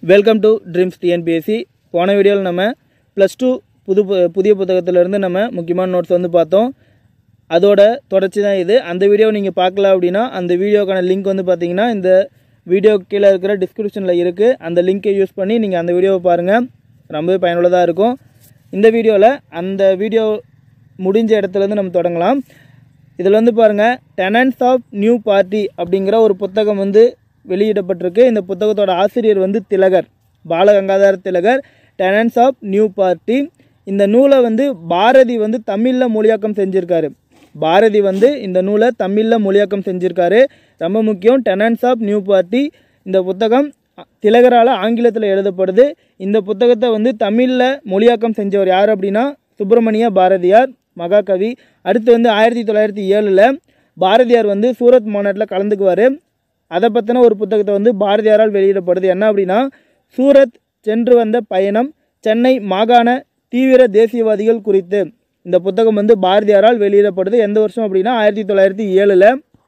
welcome to dreams TNPSC போன வீடியோவில் நம்ம ப்ளஸ் டூ புது பு- புதிய புத்தகத்திலேருந்து நம்ம முக்கியமான நோட்ஸ் வந்து பார்த்தோம் அதோட தொடர்ச்சி தான் இது அந்த வீடியோ நீங்கள் பார்க்கல அப்படின்னா அந்த வீடியோக்கான லிங்க் வந்து பார்த்தீங்கன்னா இந்த வீடியோ கீழே இருக்கிற டிஸ்கிரிப்ஷனில் இருக்குது அந்த லிங்க்கை யூஸ் பண்ணி நீங்கள் அந்த வீடியோவை பாருங்கள் ரொம்பவே பயனுள்ளதாக இருக்கும் இந்த வீடியோவில் அந்த வீடியோ முடிஞ்ச இடத்துலேருந்து நம்ம தொடங்கலாம் இதில் வந்து பாருங்கள் டெனன்ஸ் ஆஃப் நியூ பார்ட்டி அப்படிங்கிற ஒரு புத்தகம் வந்து வெளியிடப்பட்டிருக்கு இந்த புத்தகத்தோட ஆசிரியர் வந்து திலகர் பாலகங்காதர திலகர் டெனன்ஸ் ஆஃப் நியூ பார்ட்டி இந்த நூலை வந்து பாரதி வந்து தமிழில் மொழியாக்கம் செஞ்சுருக்காரு பாரதி வந்து இந்த நூலை தமிழில் மொழியாக்கம் செஞ்சுருக்காரு ரொம்ப முக்கியம் டெனன்ஸ் ஆஃப் நியூ பார்ட்டி இந்த புத்தகம் திலகரால் ஆங்கிலத்தில் எழுதப்படுது இந்த புத்தகத்தை வந்து தமிழில் மொழியாக்கம் செஞ்சவர் யார் அப்படின்னா சுப்பிரமணிய பாரதியார் மகாகவி அடுத்து வந்து ஆயிரத்தி தொள்ளாயிரத்தி ஏழில் பாரதியார் வந்து சூரத் மாநாட்டில் கலந்துக்குவார் அதை பற்றின ஒரு புத்தகத்தை வந்து பாரதியாரால் வெளியிடப்படுது என்ன அப்படின்னா சூரத் சென்று வந்த பயணம் சென்னை மாகாண தீவிர தேசியவாதிகள் குறித்து இந்த புத்தகம் வந்து பாரதியாரால் வெளியிடப்படுது எந்த வருஷம் அப்படின்னா ஆயிரத்தி தொள்ளாயிரத்தி ஏழில்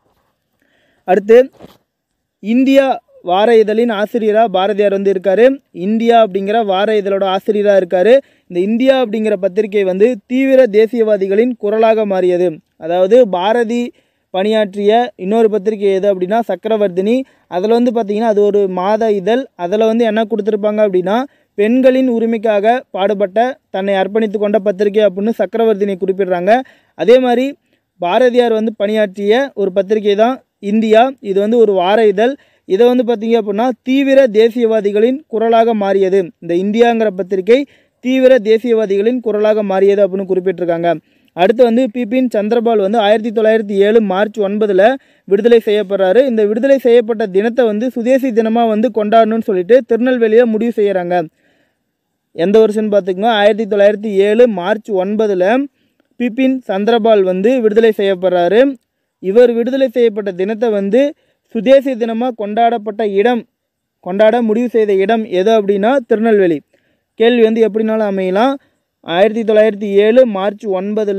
அடுத்து இந்தியா வார இதழின் ஆசிரியராக பாரதியார் வந்து இருக்கார் இந்தியா அப்படிங்கிற வார இதழோட ஆசிரியராக இருக்கார் இந்த இந்தியா அப்படிங்கிற பத்திரிகை வந்து தீவிர தேசியவாதிகளின் குரலாக மாறியது அதாவது பாரதி பணியாற்றிய இன்னொரு பத்திரிகை எது அப்படின்னா சக்கரவர்த்தினி அதில் வந்து பார்த்திங்கன்னா அது ஒரு மாத இதழ் அதில் வந்து என்ன கொடுத்துருப்பாங்க அப்படின்னா பெண்களின் உரிமைக்காக பாடுபட்ட தன்னை அர்ப்பணித்து கொண்ட பத்திரிகை அப்படின்னு சக்கரவர்த்தினி குறிப்பிடுறாங்க அதே மாதிரி பாரதியார் வந்து பணியாற்றிய ஒரு பத்திரிகை தான் இந்தியா இது வந்து ஒரு வார இதழ் இதை வந்து பார்த்தீங்க அப்படின்னா தீவிர தேசியவாதிகளின் குரலாக மாறியது இந்த இந்தியாங்கிற பத்திரிகை தீவிர தேசியவாதிகளின் குரலாக மாறியது அப்படின்னு குறிப்பிட்டிருக்காங்க அடுத்து வந்து பிபின் சந்திரபால் வந்து ஆயிரத்தி தொள்ளாயிரத்தி ஏழு மார்ச் ஒன்பதில் விடுதலை செய்யப்படுறாரு இந்த விடுதலை செய்யப்பட்ட தினத்தை வந்து சுதேசி தினமாக வந்து கொண்டாடணும்னு சொல்லிட்டு திருநெல்வேலியை முடிவு செய்கிறாங்க எந்த வருஷம்னு பார்த்துக்கோங்க ஆயிரத்தி தொள்ளாயிரத்தி ஏழு மார்ச் ஒன்பதில் பிபின் சந்திரபால் வந்து விடுதலை செய்யப்படுறாரு இவர் விடுதலை செய்யப்பட்ட தினத்தை வந்து சுதேசி தினமாக கொண்டாடப்பட்ட இடம் கொண்டாட முடிவு செய்த இடம் எது அப்படின்னா திருநெல்வேலி கேள்வி வந்து எப்படினாலும் அமையலாம் ஆயிரத்தி தொள்ளாயிரத்தி ஏழு மார்ச் ஒன்பதில்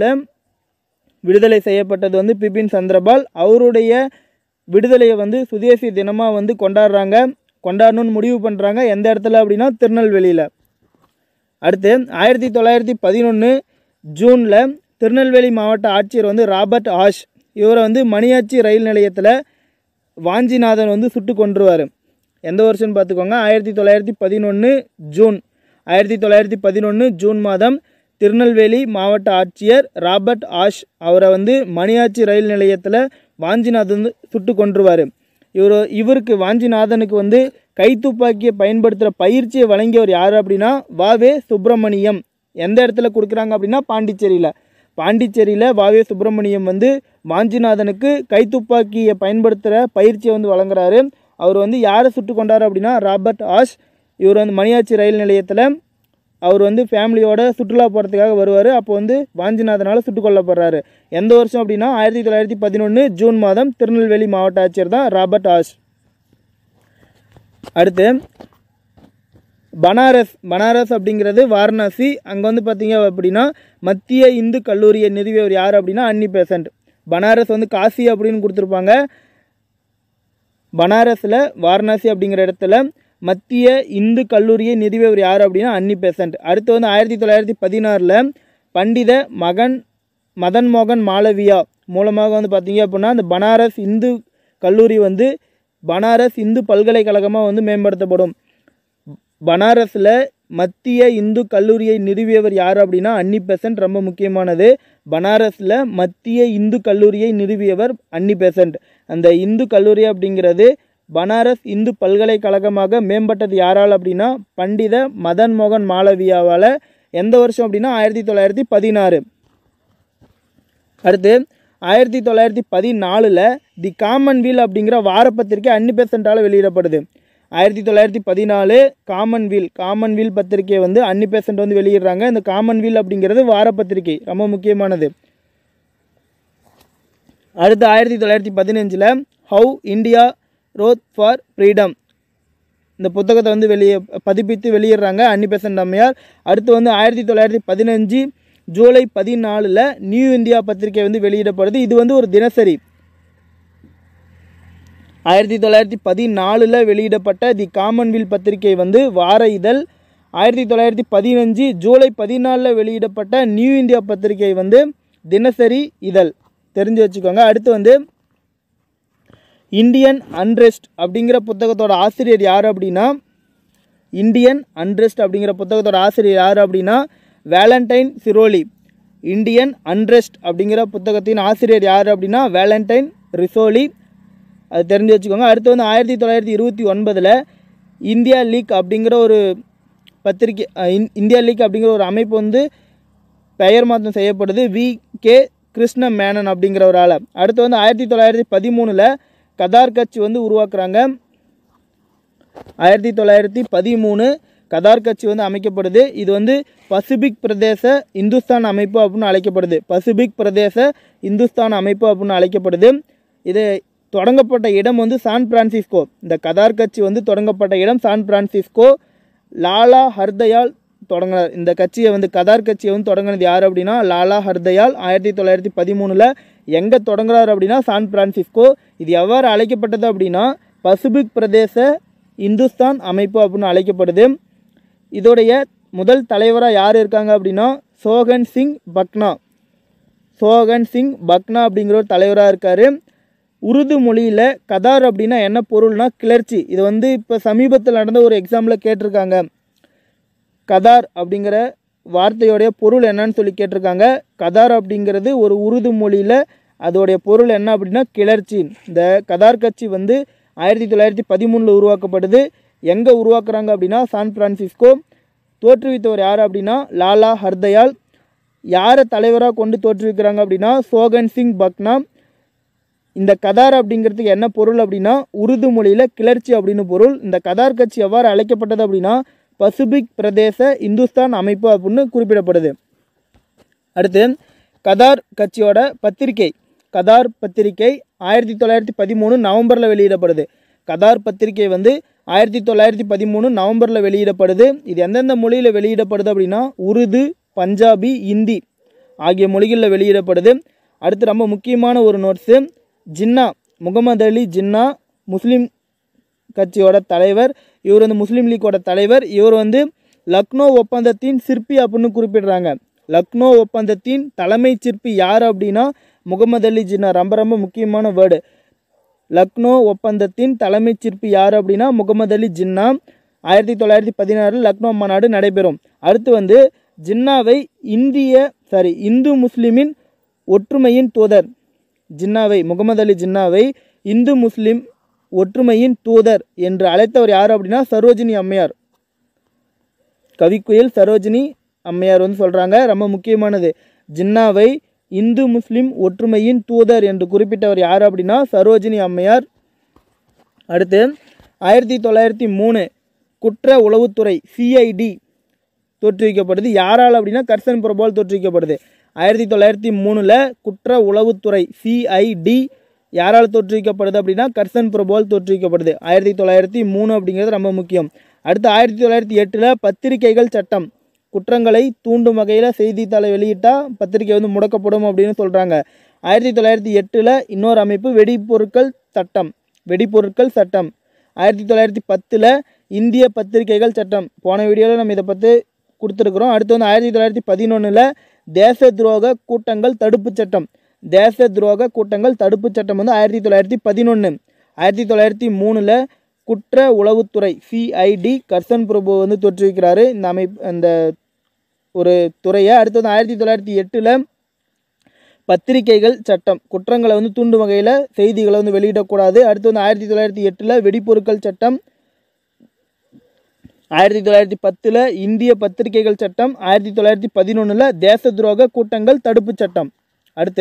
விடுதலை செய்யப்பட்டது வந்து பிபின் சந்திரபால் அவருடைய விடுதலையை வந்து சுதேசி தினமாக வந்து கொண்டாடுறாங்க கொண்டாடணும்னு முடிவு பண்ணுறாங்க எந்த இடத்துல அப்படின்னா திருநெல்வேலியில் அடுத்து ஆயிரத்தி தொள்ளாயிரத்தி பதினொன்று ஜூனில் திருநெல்வேலி மாவட்ட ஆட்சியர் வந்து ராபர்ட் ஆஷ் இவரை வந்து மணியாச்சி ரயில் நிலையத்தில் வாஞ்சிநாதன் வந்து சுட்டு கொன்றுவார் எந்த வருஷம்னு பார்த்துக்கோங்க ஆயிரத்தி தொள்ளாயிரத்தி பதினொன்று ஜூன் ஆயிரத்தி தொள்ளாயிரத்தி பதினொன்று ஜூன் மாதம் திருநெல்வேலி மாவட்ட ஆட்சியர் ராபர்ட் ஆஷ் அவரை வந்து மணியாச்சி ரயில் நிலையத்தில் வாஞ்சிநாதன் வந்து சுட்டு கொன்றுவார் இவர் இவருக்கு வாஞ்சிநாதனுக்கு வந்து கைத்துப்பாக்கியை பயன்படுத்துகிற பயிற்சியை வழங்கியவர் யார் அப்படின்னா வாவே சுப்பிரமணியம் எந்த இடத்துல கொடுக்குறாங்க அப்படின்னா பாண்டிச்சேரியில் பாண்டிச்சேரியில் வாவே சுப்பிரமணியம் வந்து வாஞ்சிநாதனுக்கு கைத்துப்பாக்கியை பயன்படுத்துகிற பயிற்சியை வந்து வழங்குறாரு அவர் வந்து யாரை சுட்டு கொண்டார் அப்படின்னா ராபர்ட் ஆஷ் இவர் வந்து மணியாச்சி ரயில் நிலையத்தில் அவர் வந்து ஃபேமிலியோட சுற்றுலா போகிறதுக்காக வருவார் அப்போ வந்து வாஞ்சிநாதனால் சுட்டுக் கொல்லப்படுறாரு எந்த வருஷம் அப்படின்னா ஆயிரத்தி தொள்ளாயிரத்தி பதினொன்று ஜூன் மாதம் திருநெல்வேலி மாவட்ட ஆட்சியர் தான் ராபர்ட் ஆஷ் அடுத்து பனாரஸ் பனாரஸ் அப்படிங்கிறது வாரணாசி அங்கே வந்து பார்த்தீங்க அப்படின்னா மத்திய இந்து கல்லூரியை நிறுவியவர் யார் அப்படின்னா அன்னி பெசன்ட் பனாரஸ் வந்து காசி அப்படின்னு கொடுத்துருப்பாங்க பனாரஸில் வாரணாசி அப்படிங்கிற இடத்துல மத்திய இந்து கல்லூரியை நிறுவியவர் யார் அப்படின்னா அன்னி பெசன்ட் அடுத்து வந்து ஆயிரத்தி தொள்ளாயிரத்தி பதினாறில் பண்டித மகன் மதன் மோகன் மாளவியா மூலமாக வந்து பார்த்தீங்க அப்படின்னா அந்த பனாரஸ் இந்து கல்லூரி வந்து பனாரஸ் இந்து பல்கலைக்கழகமாக வந்து மேம்படுத்தப்படும் பனாரஸில் மத்திய இந்து கல்லூரியை நிறுவியவர் யார் அப்படின்னா அன்னி பெசன்ட் ரொம்ப முக்கியமானது பனாரஸில் மத்திய இந்து கல்லூரியை நிறுவியவர் அன்னி பெசன்ட் அந்த இந்து கல்லூரி அப்படிங்கிறது பனாரஸ் இந்து பல்கலைக்கழகமாக மேம்பட்டது யாரால் அப்படின்னா பண்டித மதன் மோகன் மாளவியாவால் எந்த வருஷம் அப்படின்னா ஆயிரத்தி தொள்ளாயிரத்தி பதினாறு அடுத்து ஆயிரத்தி தொள்ளாயிரத்தி பதினாலில் தி காமன்வீல் அப்படிங்கிற வாரப்பத்திரிக்கை அன்னி பெசன்ட்டால் வெளியிடப்படுது ஆயிரத்தி தொள்ளாயிரத்தி பதினாலு காமன்வீல் காமன்வீல் பத்திரிக்கையை வந்து அன்னி பெசன்ட் வந்து வெளியிடுறாங்க இந்த காமன்வீல் அப்படிங்கிறது வாரப்பத்திரிக்கை ரொம்ப முக்கியமானது அடுத்து ஆயிரத்தி தொள்ளாயிரத்தி பதினஞ்சில் how India wrought for freedom இந்த புத்தகத்தை வந்து வெளியே பதிப்பித்து வெளியிடுறாங்க அன்னி பெசன்ட் அம்மையார் அடுத்து வந்து ஆயிரத்தி தொள்ளாயிரத்தி பதினஞ்சு ஜூலை பதினாலில் நியூ இந்தியா பத்திரிகை வந்து வெளியிடப்படுது இது வந்து ஒரு தினசரி ஆயிரத்தி தொள்ளாயிரத்தி பதினாலில் வெளியிடப்பட்ட தி காமன்வெல்த் பத்திரிகை வந்து வார இதழ் ஆயிரத்தி தொள்ளாயிரத்தி பதினஞ்சு ஜூலை பதினாலில் வெளியிடப்பட்ட நியூ இந்தியா பத்திரிகை வந்து தினசரி இதழ் தெரிஞ்சு வச்சுக்கோங்க அடுத்து வந்து இந்தியன் அன்ரெஸ்ட் அப்படிங்கிற புத்தகத்தோட ஆசிரியர் யார் அப்படின்னா இந்தியன் அன்ரெஸ்ட் அப்படிங்கிற புத்தகத்தோட ஆசிரியர் யார் அப்படின்னா வேலண்டைன் சிரோலி இந்தியன் அன்ரெஸ்ட் அப்படிங்கிற புத்தகத்தின் ஆசிரியர் யார் அப்படின்னா வேலண்டைன் ரிசோலி அது தெரிஞ்சு வச்சுக்கோங்க அடுத்து வந்து ஆயிரத்தி தொள்ளாயிரத்தி இருபத்தி ஒன்பதில் இந்தியா லீக் அப்படிங்கிற ஒரு பத்திரிக்கை அஹ், இந்- இந்தியா லீக் அப்படிங்கிற ஒரு அமைப்பு வந்து பெயர் மாற்றம் செய்யப்படுது வி கே கிருஷ்ண மேனன் அப்படிங்கிற ஒரு ஆளை அடுத்து வந்து ஆயிரத்தி தொள்ளாயிரத்தி பதிமூணில் கதார் கட்சி வந்து உருவாக்குறாங்க ஆயிரத்தி தொள்ளாயிரத்தி பதிமூணு கதார் கட்சி வந்து அமைக்கப்படுது இது வந்து பசிபிக் பிரதேச இந்துஸ்தான் அமைப்பு அப்படின்னு அழைக்கப்படுது பசிபிக் பிரதேச இந்துஸ்தான் அமைப்பு அப்படின்னு அழைக்கப்படுது இது தொடங்கப்பட்ட இடம் வந்து சான் பிரான்சிஸ்கோ இந்த கதார் கட்சி வந்து தொடங்கப்பட்ட இடம் சான் பிரான்சிஸ்கோ லாலா ஹர்தயால் தொடங்கினார் இந்த கட்சியை வந்து கதார் கட்சியை வந்து தொடங்கினது யார் அப்படின்னா லாலா ஹர்தயால் ஆயிரத்தி தொள்ளாயிரத்தி பதிமூணில் எங்கே தொடங்குறாரு அப்படின்னா சான் பிரான்சிஸ்கோ இது எவ்வாறு அழைக்கப்பட்டது அப்படின்னா பசிபிக் பிரதேச இந்துஸ்தான் அமைப்பு அப்படின்னு அழைக்கப்படுது இதோடைய முதல் தலைவராக யார் இருக்காங்க அப்படின்னா சோகன் சிங் பக்னா சோகன் சிங் பக்னா அப்படிங்கிற ஒரு தலைவராக இருக்கார் உருது மொழியில் கதார் அப்படின்னா என்ன பொருள்னா கிளர்ச்சி இது வந்து இப்போ சமீபத்தில் நடந்த ஒரு எக்ஸாமில் கேட்டிருக்காங்க கதார் அப்படிங்கிற வார்த்தையோடைய பொருள் என்னன்னு சொல்லி கேட்டிருக்காங்க கதார் அப்படிங்கிறது ஒரு உருது மொழியில் அதோடைய பொருள் என்ன அப்படின்னா கிளர்ச்சி இந்த கதார் கட்சி வந்து ஆயிரத்தி தொள்ளாயிரத்தி பதிமூணில் உருவாக்கப்படுது எங்கே உருவாக்குறாங்க அப்படின்னா சான் பிரான்சிஸ்கோ தோற்றுவித்தவர் யார் அப்படின்னா லாலா ஹர்தயால் யாரை தலைவராக கொண்டு தோற்றுவிக்கிறாங்க அப்படின்னா சோகன் சிங் பக்னா இந்த கதார் அப்படிங்கிறதுக்கு என்ன பொருள் அப்படின்னா உருது மொழியில் கிளர்ச்சி அப்படின்னு பொருள் இந்த கதார் கட்சி எவ்வாறு அழைக்கப்பட்டது அப்படின்னா பசிபிக் பிரதேச இந்துஸ்தான் அமைப்பு அப்படின்னு குறிப்பிடப்படுது அடுத்து கதார் கட்சியோட பத்திரிகை கதார் பத்திரிகை ஆயிரத்தி தொள்ளாயிரத்தி பதிமூணு நவம்பரில் வெளியிடப்படுது கதார் பத்திரிகை வந்து ஆயிரத்தி தொள்ளாயிரத்தி பதிமூணு நவம்பரில் வெளியிடப்படுது இது எந்தெந்த மொழியில் வெளியிடப்படுது அப்படின்னா உருது பஞ்சாபி இந்தி ஆகிய மொழிகளில் வெளியிடப்படுது அடுத்து ரொம்ப முக்கியமான ஒரு நோட்ஸு ஜின்னா முகமது அலி ஜின்னா முஸ்லீம் கட்சியோட தலைவர் இவர் வந்து முஸ்லீம் லீக்கோட தலைவர் இவர் வந்து லக்னோ ஒப்பந்தத்தின் சிற்பி அப்படின்னு குறிப்பிடுறாங்க லக்னோ ஒப்பந்தத்தின் தலைமை சிற்பி யார் அப்படின்னா முகமது அலி ஜின்னா ரொம்ப ரொம்ப முக்கியமான வேர்டு லக்னோ ஒப்பந்தத்தின் தலைமை சிற்பி யார் அப்படின்னா முகமது அலி ஜின்னா ஆயிரத்தி தொள்ளாயிரத்தி பதினாறில் லக்னோ மாநாடு நடைபெறும் அடுத்து வந்து ஜின்னாவை இந்திய சாரி இந்து முஸ்லிமின் ஒற்றுமையின் தூதர் ஜின்னாவை முகமது அலி ஜின்னாவை இந்து முஸ்லிம் ஒற்றுமையின் தூதர் என்று அழைத்தவர் யார் அப்படின்னா சரோஜினி அம்மையார் கவிக்குயில் சரோஜினி அம்மையார் வந்து சொல்கிறாங்க ரொம்ப முக்கியமானது ஜின்னாவை இந்து முஸ்லிம் ஒற்றுமையின் தூதர் என்று குறிப்பிட்டவர் யார் அப்படின்னா சரோஜினி அம்மையார் அடுத்து ஆயிரத்தி தொள்ளாயிரத்தி மூணு குற்ற உளவுத்துறை சிஐடி தோற்றுவிக்கப்படுது யாரால் அப்படின்னா கர்சன் பிரபால் தோற்றுவிக்கப்படுது ஆயிரத்தி தொள்ளாயிரத்தி மூணில் குற்ற உளவுத்துறை சிஐடி யாரால் தோற்றுவிக்கப்படுது அப்படின்னா கர்சன் பிரபால் தோற்றுவிக்கப்படுது ஆயிரத்தி தொள்ளாயிரத்தி மூணு அப்படிங்கிறது ரொம்ப முக்கியம் அடுத்து ஆயிரத்தி தொள்ளாயிரத்தி எட்டில் பத்திரிகைகள் சட்டம் குற்றங்களை தூண்டும் வகையில் செய்தித்தாளை வெளியிட்டால் பத்திரிகை வந்து முடக்கப்படும் அப்படின்னு சொல்கிறாங்க ஆயிரத்தி தொள்ளாயிரத்தி எட்டில் இன்னொரு அமைப்பு வெடிப்பொருட்கள் சட்டம் வெடிப்பொருட்கள் சட்டம் ஆயிரத்தி தொள்ளாயிரத்தி பத்தில் இந்திய பத்திரிகைகள் சட்டம் போன வீடியோவில் நம்ம இதை பற்றி கொடுத்துருக்குறோம் அடுத்து வந்து ஆயிரத்தி தொள்ளாயிரத்தி பதினொன்றில் தேச துரோக கூட்டங்கள் தடுப்புச் சட்டம் தேச துரோக கூட்டங்கள் தடுப்புச் சட்டம் வந்து ஆயிரத்தி தொள்ளாயிரத்தி பதினொன்று ஆயிரத்தி தொள்ளாயிரத்தி மூணில் குற்ற உளவுத்துறை சிஐடி கர்சன் பிரபு வந்து தோற்றுவிக்கிறாரு இந்த அமைப்பு அந்த ஒரு துறையை அடுத்து வந்து ஆயிரத்தி தொள்ளாயிரத்தி எட்டில் பத்திரிகைகள் சட்டம் குற்றங்களை வந்து தூண்டும் வகையில் செய்திகளை வந்து வெளியிடக்கூடாது அடுத்து வந்து ஆயிரத்தி தொள்ளாயிரத்தி எட்டில் வெடிப்பொருட்கள் சட்டம் ஆயிரத்தி தொள்ளாயிரத்தி பத்தில் இந்திய பத்திரிகைகள் சட்டம் ஆயிரத்தி தொள்ளாயிரத்தி பதினொன்றில் தேச துரோக கூட்டங்கள் தடுப்புச் சட்டம் அடுத்து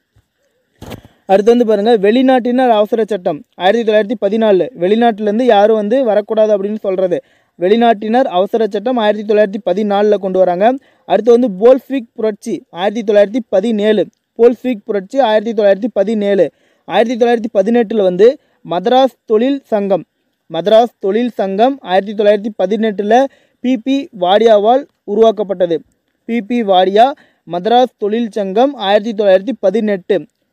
அடுத்து வந்து பாருங்கள் வெளிநாட்டினர் அவசர சட்டம் ஆயிரத்தி தொள்ளாயிரத்தி பதினாலு வெளிநாட்டிலேருந்து யாரும் வந்து வரக்கூடாது அப்படின்னு சொல்கிறது வெளிநாட்டினர் அவசர சட்டம் ஆயிரத்தி தொள்ளாயிரத்தி பதினாலில் கொண்டு வராங்க அடுத்து வந்து போல்ஸ்விக் புரட்சி ஆயிரத்தி தொள்ளாயிரத்தி பதினேழு போல்ஸ்விக் புரட்சி ஆயிரத்தி தொள்ளாயிரத்தி பதினேழு ஆயிரத்தி தொள்ளாயிரத்தி பதினெட்டில் வந்து மதராஸ் தொழில் சங்கம் மதராஸ் தொழில் சங்கம் ஆயிரத்தி தொள்ளாயிரத்தி பதினெட்டில் பிபி வாடியாவால் உருவாக்கப்பட்டது பிபி வாடியா மதராஸ் தொழில் சங்கம் ஆயிரத்தி தொள்ளாயிரத்தி பதினெட்டு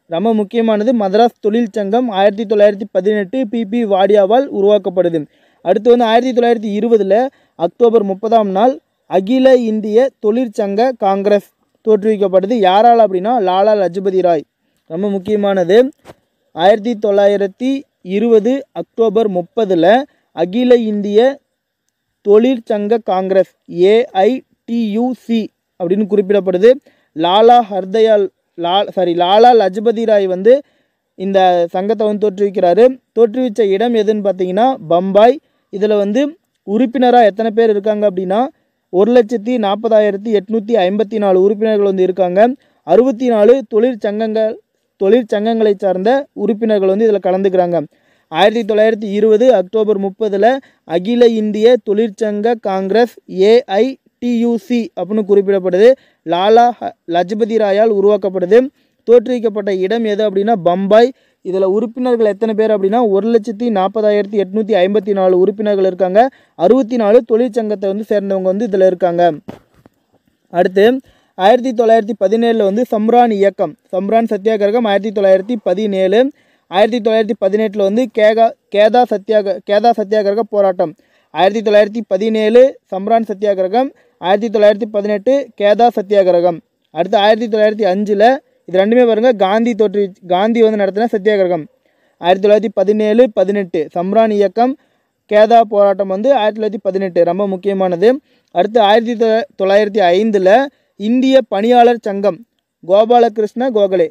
ரொம்ப முக்கியமானது மதராஸ் தொழிற்சங்கம் ஆயிரத்தி தொள்ளாயிரத்தி பதினெட்டு பிபி வாடியாவால் உருவாக்கப்படுது அடுத்து வந்து ஆயிரத்தி தொள்ளாயிரத்தி இருபதில் அக்டோபர் முப்பதாம் நாள் அகில இந்திய தொழிற்சங்க காங்கிரஸ் தோற்றுவிக்கப்படுது யாரால் அப்படின்னா லாலா லஜபதி ராய் ரொம்ப முக்கியமானது ஆயிரத்தி தொள்ளாயிரத்தி இருபது அக்டோபர் முப்பதில் அகில இந்திய தொழிற்சங்க காங்கிரஸ் ஏஐடியூசி அப்படின்னு குறிப்பிடப்படுது லாலா ஹர்தயால் லா சாரி லாலா லஜபதி ராய் வந்து இந்த சங்கத்தை வந்து தோற்றுவிக்கிறாரு தோற்றுவிச்ச இடம் எதுன்னு பார்த்தீங்கன்னா பம்பாய் இதில் வந்து உறுப்பினராக எத்தனை பேர் இருக்காங்க அப்படின்னா ஒரு லட்சத்தி நாற்பதாயிரத்தி எட்நூற்றி ஐம்பத்தி நாலு உறுப்பினர்கள் வந்து இருக்காங்க அறுபத்தி நாலு தொழிற்சங்கங்கள் தொழிற்சங்கங்களை சார்ந்த உறுப்பினர்கள் வந்து இதில் கலந்துக்கிறாங்க ஆயிரத்தி தொள்ளாயிரத்தி இருபது அக்டோபர் முப்பதில் அகில இந்திய தொழிற்சங்க காங்கிரஸ் ஏஐடியூசி அப்படின்னு குறிப்பிடப்படுது லாலா ஹ- லஜபதி ராயால் உருவாக்கப்படுது தோற்றுவிக்கப்பட்ட இடம் எது அப்படின்னா பம்பாய் இதில் உறுப்பினர்கள் எத்தனை பேர் அப்படின்னா ஒரு லட்சத்தி நாற்பதாயிரத்தி எட்நூற்றி ஐம்பத்தி நாலு உறுப்பினர்கள் இருக்காங்க அறுபத்தி நாலு தொழிற்சங்கத்தை வந்து சேர்ந்தவங்க வந்து இதில் இருக்காங்க அடுத்து ஆயிரத்தி தொள்ளாயிரத்தி பதினேழில் வந்து சம்ரான் இயக்கம் சம்ரான் சத்தியாகிரகம் ஆயிரத்தி தொள்ளாயிரத்தி பதினேழு ஆயிரத்தி தொள்ளாயிரத்தி பதினெட்டில் வந்து கேகா கேதா சத்தியாக கேதா சத்தியாகிரக போராட்டம் ஆயிரத்தி தொள்ளாயிரத்தி பதினேழு சம்ரான் சத்தியாகிரகம் ஆயிரத்தி தொள்ளாயிரத்தி பதினெட்டு கேதா சத்தியாகிரகம் அடுத்து ஆயிரத்தி தொள்ளாயிரத்தி அஞ்சில் இது ரெண்டுமே பாருங்க காந்தி தோற்று காந்தி வந்து நடத்தின சத்தியாகிரகம் ஆயிரத்தி தொள்ளாயிரத்தி பதினேழு பதினெட்டு சம்ரான் இயக்கம் கேதா போராட்டம் வந்து ஆயிரத்தி தொள்ளாயிரத்தி பதினெட்டு ரொம்ப முக்கியமானது அடுத்து ஆயிரத்தி தொ- தொள்ளாயிரத்தி ஐந்தில் இந்திய பணியாளர் சங்கம் கோபாலகிருஷ்ண கோகலே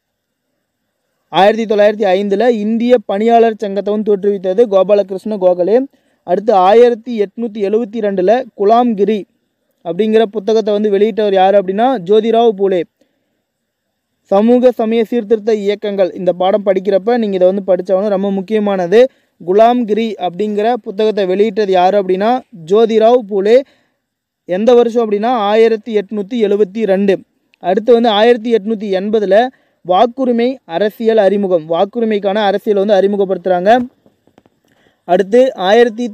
ஆயிரத்தி தொள்ளாயிரத்தி ஐந்தில் இந்திய பணியாளர் சங்கத்தை வந்து தோற்றுவித்தது கோபாலகிருஷ்ண கோகலே அடுத்து ஆயிரத்தி எட்நூற்றி எழுபத்தி ரெண்டில் குலாம்கிரி அப்படிங்கிற புத்தகத்தை வந்து வெளியிட்டவர் யார் அப்படின்னா ஜோதிராவ் பூலே சமூக சமய சீர்திருத்த இயக்கங்கள் இந்த பாடம் படிக்கிறப்ப நீங்கள் இதை வந்து படித்தாலும் ரொம்ப முக்கியமானது குலாம்கிரி அப்படிங்கிற புத்தகத்தை வெளியிட்டது யார் அப்படின்னா ஜோதிராவ் பூலே எந்த வருஷம் அப்படின்னா ஆயிரத்தி எட்நூற்றி எழுபத்தி ரெண்டு அடுத்து வந்து ஆயிரத்தி எட்நூற்றி எண்பதில் வாக்குரிமை அரசியல் அறிமுகம் வாக்குரிமைக்கான அரசியல் வந்து அறிமுகப்படுத்துகிறாங்க அடுத்து ஆயிரத்தி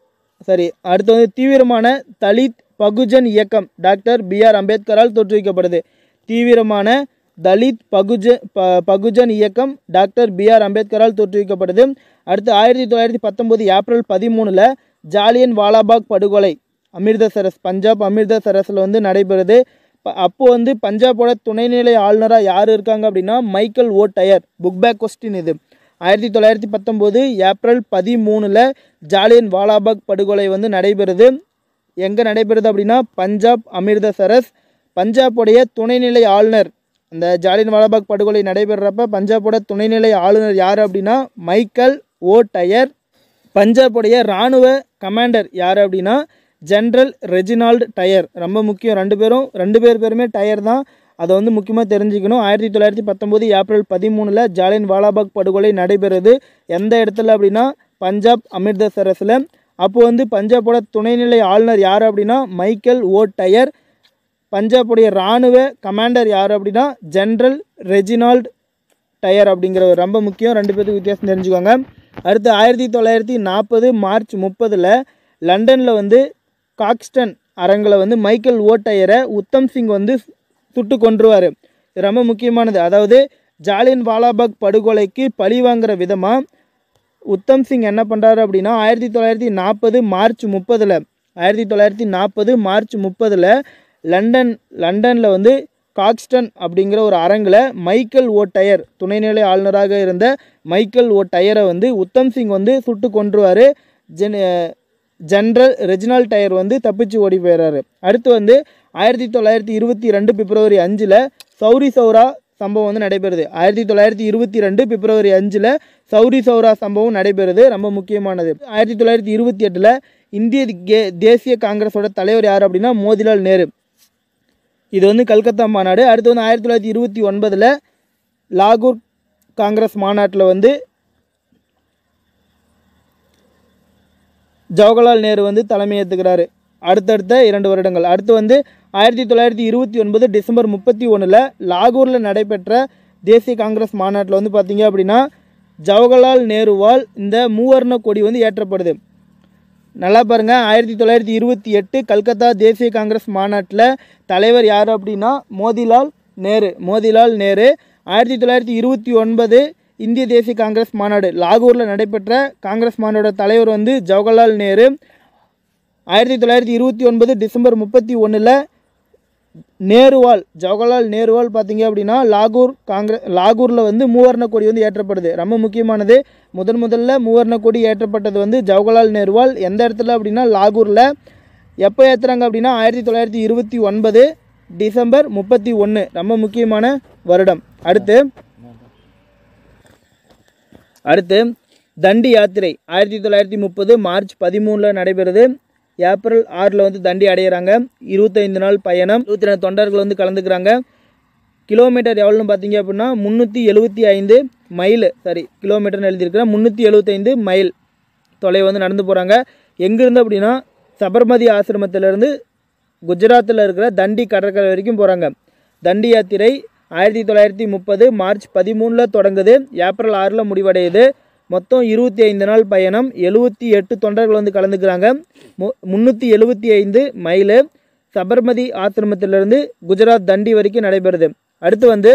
சரி அடுத்து வந்து தீவிரமான தலித் பகுஜன் இயக்கம் டாக்டர் பிஆர் அம்பேத்கரால் தோற்றுவிக்கப்படுது தீவிரமான தலித் பகுஜ ப பகுஜன் இயக்கம் டாக்டர் பிஆர் அம்பேத்கரால் தோற்றுவிக்கப்படுது அடுத்து ஆயிரத்தி தொள்ளாயிரத்தி பத்தொம்போது ஏப்ரல் பதிமூணில் ஜாலியன் வாலாபாக் படுகொலை அமிர்தசரஸ் பஞ்சாப் அமிர்தசரஸில் வந்து நடைபெறுது ப- அப்போ வந்து பஞ்சாபோட துணைநிலை ஆளுநராக யார் இருக்காங்க அப்படின்னா Michael O'Dwyer book back question இது ஆயிரத்தி தொள்ளாயிரத்தி பத்தொம்போது ஏப்ரல் பதிமூணில் ஜாலியன் வாலாபாக் படுகொலை வந்து நடைபெறுது எங்கே நடைபெறுது அப்படின்னா பஞ்சாப் அமிர்தசரஸ் பஞ்சாபுடைய துணைநிலை ஆளுநர் அந்த ஜாலியன் வாலாபாக் படுகொலை நடைபெறுறப்ப பஞ்சாபோட துணைநிலை ஆளுநர் யார் அப்படின்னா மைக்கேல் ஓ டயர் பஞ்சாபுடைய இராணுவ கமாண்டர் யார் அப்படின்னா ஜென்ரல் ரெஜினால்டு டயர் ரொம்ப முக்கியம் ரெண்டு பேரும் ரெண்டு பேர் பேருமே டயர் தான் அதை வந்து முக்கியமாக தெரிஞ்சுக்கணும் ஆயிரத்தி தொள்ளாயிரத்தி பத்தொம்போது ஏப்ரல் பதிமூணில் ஜாலியன் வாலாபாக் படுகொலை நடைபெறுது எந்த இடத்துல அப்படின்னா பஞ்சாப் அமிர்தசரஸில் அப்போ வந்து பஞ்சாபோட துணைநிலை ஆளுநர் யார் அப்படின்னா மைக்கேல் ஓ டயர் பஞ்சாபுடைய இராணுவ கமாண்டர் யார் அப்படின்னா ஜென்ரல் ரெஜினால்டு டயர் அப்படிங்கிறவர் ரொம்ப முக்கியம் ரெண்டு பேத்துக்கு வித்தியாசம் தெரிஞ்சுக்கோங்க அடுத்து ஆயிரத்தி தொள்ளாயிரத்தி நாற்பது மார்ச் முப்பதில் லண்டனில் வந்து காக்ஸ்டன் அரங்கில் வந்து மைக்கேல் ஓ டயரை உத்தம் சிங் வந்து சுட்டு கொன்றுவார் இது ரொம்ப முக்கியமானது அதாவது ஜாலியன் வாலாபாக் படுகொலைக்கு பழி வாங்குற விதமாக உத்தம் சிங் என்ன பண்ணுறாரு அப்படின்னா ஆயிரத்தி தொள்ளாயிரத்தி நாற்பது மார்ச் முப்பதில் ஆயிரத்தி தொள்ளாயிரத்தி நாற்பது மார்ச் முப்பதில் லண்டன் லண்டனில் வந்து காக்ஸ்டன் அப்படிங்கிற ஒரு அரங்கில் மைக்கேல் ஓ டயர் துணைநிலை ஆளுநராக இருந்த மைக்கேல் ஓ டயரை வந்து உத்தம் சிங் வந்து சுட்டு கொன்றுவார் ஜென் ஜென்ரல் ரெஜினால் டயர் வந்து தப்பிச்சு ஓடி போயிடுறாரு அடுத்து வந்து ஆயிரத்தி தொள்ளாயிரத்தி இருபத்தி ரெண்டு பிப்ரவரி அஞ்சில் சௌரி சௌரா சம்பவம் வந்து நடைபெறுது ஆயிரத்தி தொள்ளாயிரத்தி இருபத்தி ரெண்டு பிப்ரவரி அஞ்சில் சௌரி சௌரா சம்பவம் நடைபெறுது ரொம்ப முக்கியமானது ஆயிரத்தி தொள்ளாயிரத்தி இருபத்தி எட்டில் இந்திய கே- தேசிய காங்கிரஸோட தலைவர் யார் அப்படின்னா மோதிலால் நேரு இது வந்து கல்கத்தா மாநாடு அடுத்து வந்து ஆயிரத்தி தொள்ளாயிரத்தி இருபத்தி ஒன்பதில் லாகூர் காங்கிரஸ் மாநாட்டில் வந்து ஜவஹர்லால் நேரு வந்து தலைமையேற்றுக்கிறாரு அடுத்தடுத்த இரண்டு வருடங்கள் அடுத்து வந்து ஆயிரத்தி தொள்ளாயிரத்தி இருபத்தி ஒன்பது டிசம்பர் முப்பத்தி ஒன்றில் லாகூரில் நடைபெற்ற தேசிய காங்கிரஸ் மாநாட்டில் வந்து பார்த்தீங்க அப்படின்னா ஜவஹர்லால் நேருவால் இந்த மூவர்ண கொடி வந்து ஏற்றப்படுது நல்லா பாருங்க ஆயிரத்தி தொள்ளாயிரத்தி இருபத்தி எட்டு கல்கத்தா தேசிய காங்கிரஸ் மாநாட்டில் தலைவர் யார் அப்படின்னா மோதிலால் நேரு மோதிலால் நேரு ஆயிரத்தி தொள்ளாயிரத்தி இருபத்தி ஒன்பது இந்திய தேசிய காங்கிரஸ் மாநாடு லாகூரில் நடைபெற்ற காங்கிரஸ் மாநாடோட தலைவர் வந்து ஜவஹர்லால் நேரு ஆயிரத்தி தொள்ளாயிரத்தி இருபத்தி ஒன்பது டிசம்பர் முப்பத்தி ஒன்றில் நேருவால் ஜவஹர்லால் நேருவால் பார்த்தீங்க அப்படின்னா லாகூர் காங்கிரஸ் லாகூரில் வந்து மூவர்ண கொடி வந்து ஏற்றப்படுது ரொம்ப முக்கியமானது முதன் முதல்ல மூவர்ண கொடி ஏற்றப்பட்டது வந்து ஜவஹர்லால் நேருவால் எந்த இடத்துல அப்படின்னா லாகூரில் எப்போ ஏற்றுறாங்க அப்படின்னா ஆயிரத்தி தொள்ளாயிரத்தி இருபத்தி ஒன்பது டிசம்பர் முப்பத்தி ஒன்று ரொம்ப முக்கியமான வருடம் அடுத்து அடுத்து தண்டி யாத்திரை ஆயிரத்தி தொள்ளாயிரத்தி முப்பது மார்ச் பதிமூணில் நடைபெறுது ஏப்ரல் ஆறில் வந்து தண்டி அடையிறாங்க இருபத்தைந்து நாள் பயணம் இருபத்தி ரெண்டு தொண்டர்கள் வந்து கலந்துக்கிறாங்க கிலோமீட்டர் எவ்வளோன்னு பார்த்தீங்க அப்படின்னா முந்நூற்றி எழுபத்தி ஐந்து மைல் சாரி கிலோமீட்டர்னு எழுதியிருக்கிறேன் முந்நூற்றி எழுபத்தைந்து மைல் தொலைவு வந்து நடந்து போகிறாங்க எங்கேருந்து அப்படின்னா சபர்மதி ஆசிரமத்திலேருந்து குஜராத்தில் இருக்கிற தண்டி கடற்கரை வரைக்கும் போகிறாங்க தண்டி யாத்திரை ஆயிரத்தி தொள்ளாயிரத்தி முப்பது மார்ச் பதிமூணில் தொடங்குது ஏப்ரல் ஆறில் முடிவடையுது மொத்தம் இருபத்தி ஐந்து நாள் பயணம் எழுபத்தி எட்டு தொண்டர்கள் வந்து கலந்துக்கிறாங்க மு முந்நூற்றி எழுபத்தி ஐந்து மைலு சபர்மதி ஆசிரமத்திலிருந்து குஜராத் தண்டி வரைக்கும் நடைபெறுது அடுத்து வந்து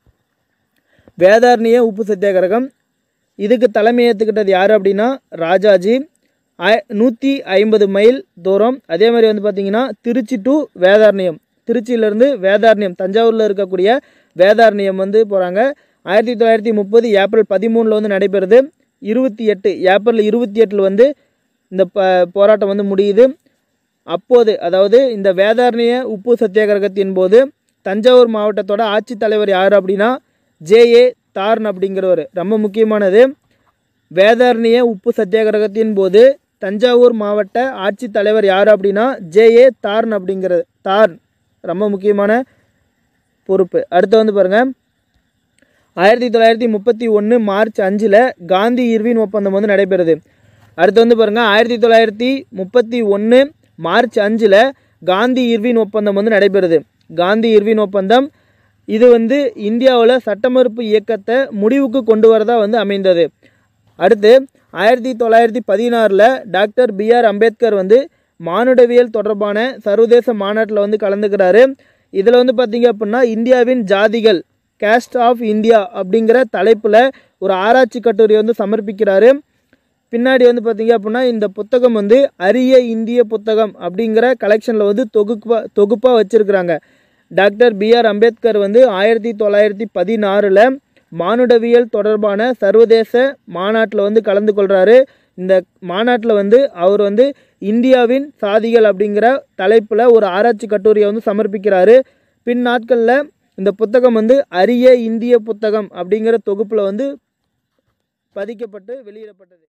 வேதாரண்ய உப்பு சத்தியாகிரகம் இதுக்கு தலைமை ஏற்றுக்கிட்டது யார் அப்படின்னா ராஜாஜி ஆய நூற்றி ஐம்பது மைல் தூரம் அதே மாதிரி வந்து பார்த்திங்கன்னா திருச்சி டு வேதாரண்யம் திருச்சியிலேருந்து வேதாரண்யம் தஞ்சாவூரில் இருக்கக்கூடிய வேதாரண்யம் வந்து போகிறாங்க ஆயிரத்தி தொள்ளாயிரத்தி முப்பது ஏப்ரல் பதிமூணில் வந்து நடைபெறுது இருபத்தி எட்டு ஏப்ரல் இருபத்தி எட்டில் வந்து இந்த ப போராட்டம் வந்து முடியுது அப்போது அதாவது இந்த வேதாரண்ய உப்பு சத்தியாகிரகத்தின் போது தஞ்சாவூர் மாவட்டத்தோட ஆட்சித்தலைவர் யார் அப்படின்னா ஜேஏ தார்ன் அப்படிங்கிறவர் ரொம்ப முக்கியமானது வேதாரண்ய உப்பு சத்தியாகிரகத்தின் போது தஞ்சாவூர் மாவட்ட ஆட்சித்தலைவர் யார் அப்படின்னா ஜேஏ தார்ன் அப்படிங்கிறது தார்ன் ரொம்ப முக்கியமான பொறுப்பு அடுத்து வந்து பாருங்கள் ஆயிரத்தி தொள்ளாயிரத்தி முப்பத்தி ஒன்று மார்ச் அஞ்சில் காந்தி இர்வின் ஒப்பந்தம் வந்து நடைபெறுது அடுத்து வந்து பாருங்கள் ஆயிரத்தி தொள்ளாயிரத்தி முப்பத்தி ஒன்று மார்ச் அஞ்சில் காந்தி இர்வின் ஒப்பந்தம் வந்து நடைபெறுது காந்தி இர்வின் ஒப்பந்தம் இது வந்து இந்தியாவில் சட்டமறுப்பு இயக்கத்தை முடிவுக்கு கொண்டு வரதா வந்து அமைந்தது அடுத்து ஆயிரத்தி தொள்ளாயிரத்தி பதினாறில் டாக்டர் பிஆர் அம்பேத்கர் வந்து மானுடவியல் தொடர்பான சர்வதேச மாநாட்டில் வந்து கலந்துக்கிறாரு இதில் வந்து பார்த்தீங்க அப்படின்னா இந்தியாவின் ஜாதிகள் கேஸ்ட் ஆஃப் இந்தியா அப்படிங்கிற தலைப்பில் ஒரு ஆராய்ச்சி கட்டுரை வந்து சமர்ப்பிக்கிறாரு பின்னாடி வந்து பார்த்தீங்க அப்படின்னா இந்த புத்தகம் வந்து அரிய இந்திய புத்தகம் அப்படிங்கிற கலெக்ஷனில் வந்து தொகுப்பா தொகுப்பாக வச்சுருக்கிறாங்க டாக்டர் பிஆர் அம்பேத்கர் வந்து ஆயிரத்தி தொள்ளாயிரத்தி பதினாறில் மானுடவியல் தொடர்பான சர்வதேச மாநாட்டில் வந்து கலந்து கொள்கிறாரு இந்த மாநாட்டில் வந்து அவர் வந்து இந்தியாவின் சாதிகள் அப்படிங்கிற தலைப்பில் ஒரு ஆராய்ச்சி கட்டுரையை வந்து சமர்ப்பிக்கிறாரு பின் நாட்களில் இந்த புத்தகம் வந்து அரிய இந்திய புத்தகம் அப்படிங்கிற தொகுப்பில் வந்து பதிக்கப்பட்டு வெளியிடப்பட்டது